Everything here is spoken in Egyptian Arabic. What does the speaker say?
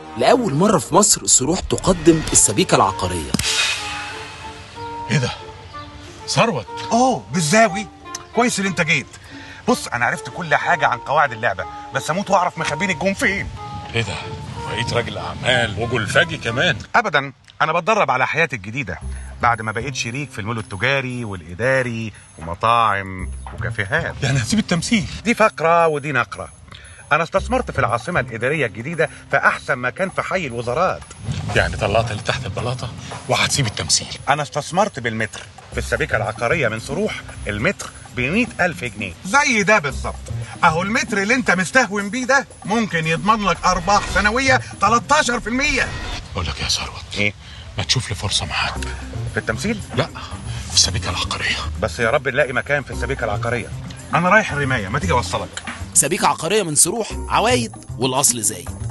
لأول مرة في مصر سروح تقدم السبيكة العقارية ايه ده ثروت اوه بالزاوي كويس اللي انت جيت بص انا عرفت كل حاجه عن قواعد اللعبه بس اموت واعرف مخبين الجون فين ايه ده بقيت راجل اعمال وجلفاجي كمان ابدا انا بتدرب على حياتي الجديده بعد ما بقيت شريك في المول التجاري والاداري ومطاعم وكافيهات يعني هسيب التمثيل دي فقره ودي نقره انا استثمرت في العاصمه الاداريه الجديده في احسن مكان في حي الوزارات يعني طلعت اللي تحت البلاطه وهتسيب التمثيل انا استثمرت بالمتر في السبيكه العقاريه من صروح المتر ب ألف جنيه زي ده بالظبط اهو المتر اللي انت مستهون بيه ده ممكن يضمن لك ارباح سنويه 13% اقول لك يا ثروت ايه ما تشوف لي فرصه معاك في التمثيل لا في السبيكه العقاريه بس يا رب نلاقي مكان في السبيكه العقاريه انا رايح الرمايه ما تيجي اوصلك سبيكة عقارية من سروح عوايد والأصل زايد